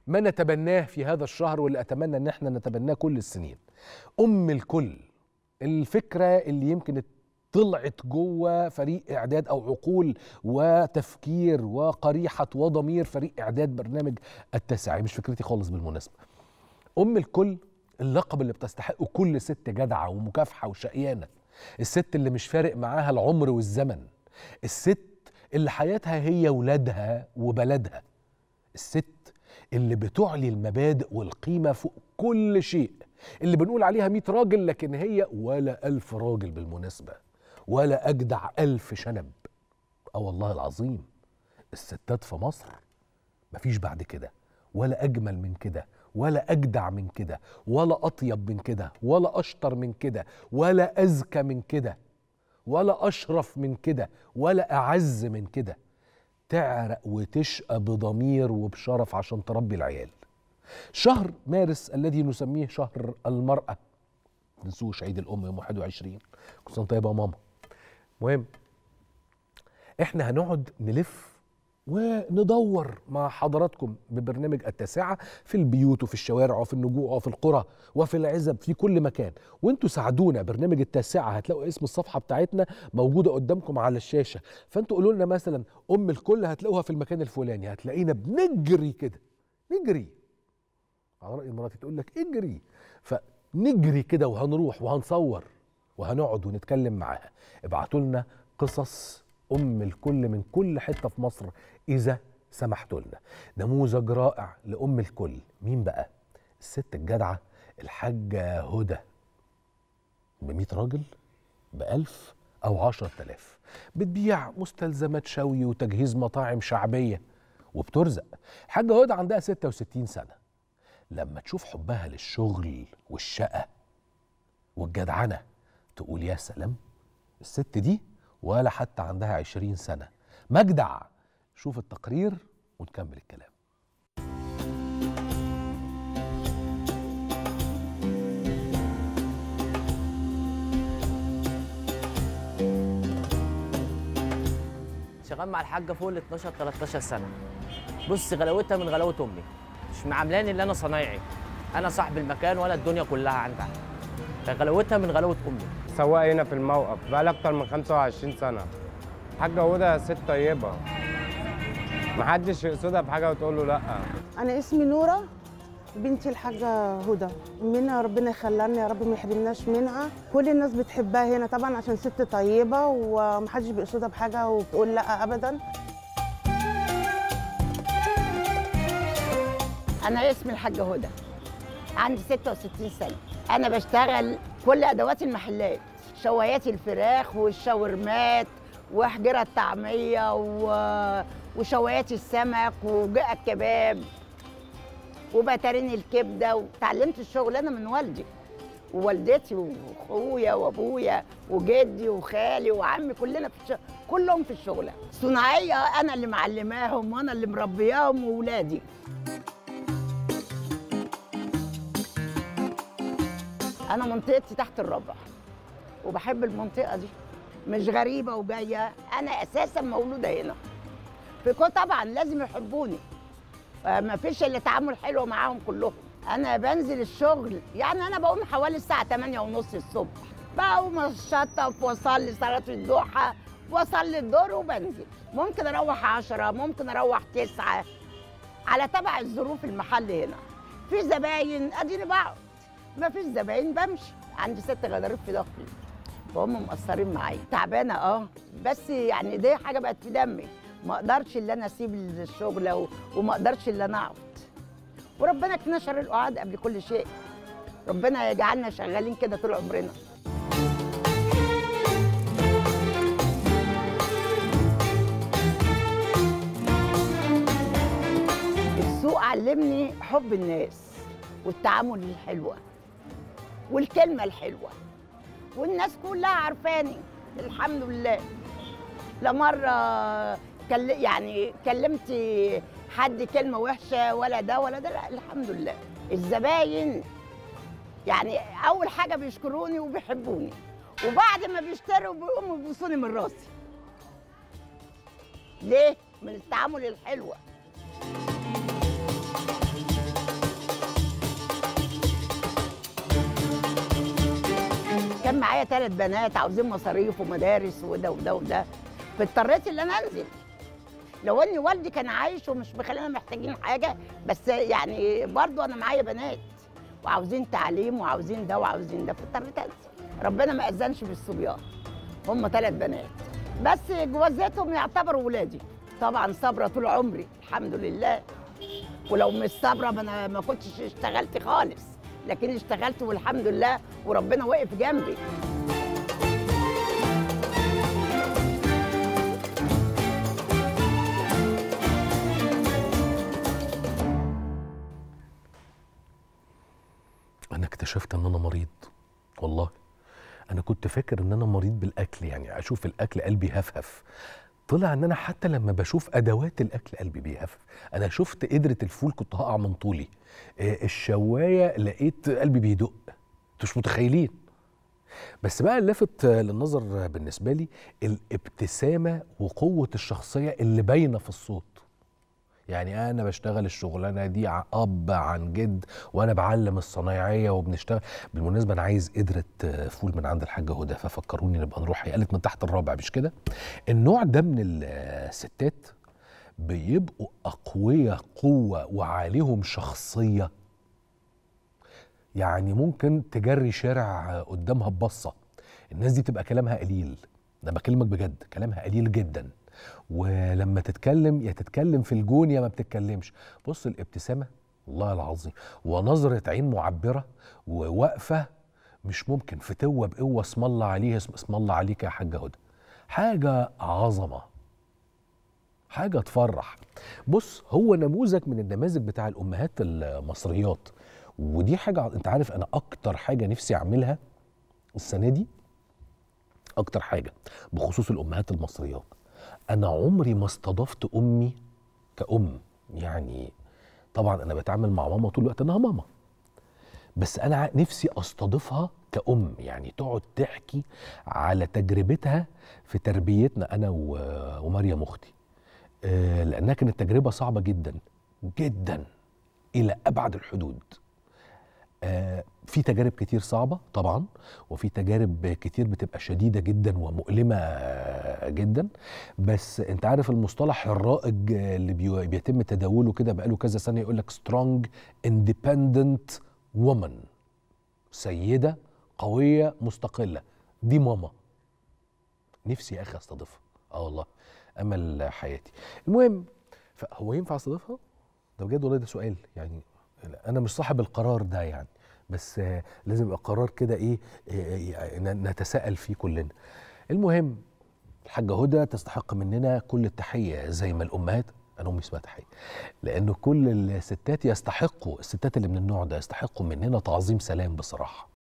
ما نتبناه في هذا الشهر واللي اتمنى ان احنا نتبناه كل السنين ام الكل الفكره اللي يمكن طلعت جوه فريق اعداد او عقول وتفكير وقريحه وضمير فريق اعداد برنامج التاسع مش فكرتي خالص بالمناسبه ام الكل اللقب اللي بتستحقه كل ست جدعه ومكافحه وشقيانه الست اللي مش فارق معاها العمر والزمن الست اللي حياتها هي ولادها وبلدها الست اللي بتعلي المبادئ والقيمة فوق كل شيء اللي بنقول عليها 100 راجل لكن هي ولا ألف راجل بالمناسبة ولا أجدع ألف شنب أه والله العظيم الستات في مصر مفيش بعد كده ولا أجمل من كده ولا أجدع من كده ولا أطيب من كده ولا أشطر من كده ولا أذكى من كده ولا أشرف من كده ولا أعز من كده تعرق وتشقى بضمير وبشرف عشان تربي العيال شهر مارس الذي نسميه شهر المرأة ننسوش عيد الأم يوم 21 كل سنة طيبة يا ماما مهم احنا هنقعد نلف وندور مع حضراتكم ببرنامج التاسعة في البيوت وفي الشوارع وفي النجوع وفي القرى وفي العزب في كل مكان وانتوا ساعدونا برنامج التاسعة هتلاقوا اسم الصفحة بتاعتنا موجودة قدامكم على الشاشة فانتوا قولوا لنا مثلا أم الكل هتلاقوها في المكان الفلاني هتلاقينا بنجري كده نجري على رأي مراتي تقول لك اجري فنجري كده وهنروح وهنصور وهنقعد ونتكلم معاها ابعتوا لنا قصص ام الكل من كل حته في مصر اذا سمحتوا لنا نموذج رائع لام الكل مين بقى الست الجدعه الحاجه هدى ب 100 راجل ب 1000 او 10000 بتبيع مستلزمات شوي وتجهيز مطاعم شعبيه وبترزق الحاجه هدى عندها 66 سنه لما تشوف حبها للشغل والشقه والجدعنه تقول يا سلام الست دي ولا حتى عندها عشرين سنة مجدع شوف التقرير ونكمل الكلام شغال مع الحاجه فوق ال 12 13 سنه بص غلاوتها من غلاوه امي مش معاملاني اللي انا صنايعي انا صاحب المكان ولا الدنيا كلها عندها فغلاوتها من غلاوه امي سواق هنا في الموقف بقالي اكتر من 25 سنه حاجه هدى ست طيبه محدش يقصدها بحاجه وتقول له لا انا اسمي نوره بنتي الحاجه هدى منها ربنا يخلينا يا رب ما يحرمناش منها كل الناس بتحبها هنا طبعا عشان ست طيبه ومحدش بيقصدها بحاجه وبتقول لا ابدا أنا اسمي الحاجة هدى عندي 66 سنة أنا بشتغل كل أدوات المحلات شوايات الفراخ والشاورمات وحجرة الطعمية و... وشوايات السمك وجاء الكباب وبترين الكبدة وتعلمت الشغل أنا من والدي ووالدتي واخويا وابويا وجدي وخالي وعمي كلنا في الشغل كلهم في الشغل صناعيه انا اللي معلماهم وانا اللي مربياهم واولادي انا منطقتي تحت الربع وبحب المنطقه دي مش غريبه وجايه انا اساسا مولوده هنا في كو طبعا لازم يحبوني ما فيش الا تعامل حلو معاهم كلهم انا بنزل الشغل يعني انا بقوم حوالي الساعه 8 ونص الصبح بقوم اشطف واصلي صلاه الضحى واصلي الظهر وبنزل ممكن اروح 10 ممكن اروح 9 على تبع الظروف المحل هنا في زباين اديني بقعد ما فيش زباين بمشي عندي ست غضاريف في ظهري وهم مقصرين معايا تعبانه اه بس يعني دي حاجه بقت في دمي ما اقدرش اللي انا اسيب الشغل و- وما اقدرش اللي انا اقعد وربنا يكفينا شر القعاد قبل كل شيء ربنا يجعلنا شغالين كده طول عمرنا السوق علمني حب الناس والتعامل الحلوة والكلمة الحلوة والناس كلها عارفاني الحمد لله لا مرة كل يعني كلمت حد كلمة وحشة ولا ده ولا ده لا الحمد لله الزباين يعني أول حاجة بيشكروني وبيحبوني وبعد ما بيشتروا بيقوموا يبوسوني من راسي ليه؟ من التعامل الحلوة كان معايا ثلاث بنات عاوزين مصاريف ومدارس وده وده وده فاضطريت ان انا انزل لو ان والدي كان عايش ومش مخلينا محتاجين حاجه بس يعني برضو انا معايا بنات وعاوزين تعليم وعاوزين ده وعاوزين ده فاضطريت انزل ربنا ما اذنش بالصبيان هم ثلاث بنات بس جوازاتهم يعتبروا ولادي طبعا صابره طول عمري الحمد لله ولو مش صابره ما انا ما كنتش اشتغلت خالص لكن اشتغلت والحمد لله وربنا وقف جنبي انا اكتشفت ان انا مريض والله انا كنت فاكر ان انا مريض بالاكل يعني اشوف الاكل قلبي هفهف طلع ان انا حتى لما بشوف ادوات الاكل قلبي بيهفف انا شفت قدره الفول كنت هقع من طولي آه، الشوايه لقيت قلبي بيدق انتوا مش متخيلين بس بقى اللافت آه، للنظر بالنسبه لي الابتسامه وقوه الشخصيه اللي باينه في الصوت يعني انا بشتغل الشغلانه دي ع- اب عن جد وانا بعلم الصنايعيه وبنشتغل بالمناسبه انا عايز قدره آه، فول من عند الحاجه هدى ففكروني نبقى نروح هي قالت من تحت الرابع مش كده النوع ده من الستات بيبقوا اقوياء قوه وعليهم شخصيه يعني ممكن تجري شارع قدامها ببصه الناس دي بتبقى كلامها قليل ده بكلمك بجد كلامها قليل جدا ولما تتكلم يا تتكلم في الجون يا ما بتتكلمش بص الابتسامه والله العظيم ونظره عين معبره وواقفه مش ممكن فتوه بقوه اسم الله عليها اسم اسم الله عليك يا حاجه هدى حاجه عظمه حاجه تفرح بص هو نموذج من النماذج بتاع الامهات المصريات ودي حاجه انت عارف انا اكتر حاجه نفسي اعملها السنه دي اكتر حاجه بخصوص الامهات المصريات انا عمري ما استضفت امي كأم يعني طبعا انا بتعامل مع ماما طول الوقت انها ماما بس انا ع- نفسي استضيفها كأم يعني تقعد تحكي على تجربتها في تربيتنا انا و- ومريم اختي آه، لانها كانت تجربه صعبه جدا جدا الى ابعد الحدود آه، في تجارب كتير صعبة طبعا وفي تجارب كتير بتبقى شديدة جدا ومؤلمة آه، جدا بس انت عارف المصطلح الرائج آه، اللي بي- بيتم تداوله كده بقاله كذا سنة يقول لك strong independent woman سيدة قوية مستقلة دي ماما نفسي يا اخي استضيفها اه والله امل حياتي المهم هو ينفع استضيفها ده بجد والله ده سؤال يعني انا مش صاحب القرار ده يعني بس آه، لازم يبقى قرار كده ايه آه، آه، ن- نتساءل فيه كلنا المهم الحاجة هدى تستحق مننا كل التحية زي ما الأمهات أنا أمي اسمها تحية لأنه كل الستات يستحقوا الستات اللي من النوع ده يستحقوا مننا تعظيم سلام بصراحة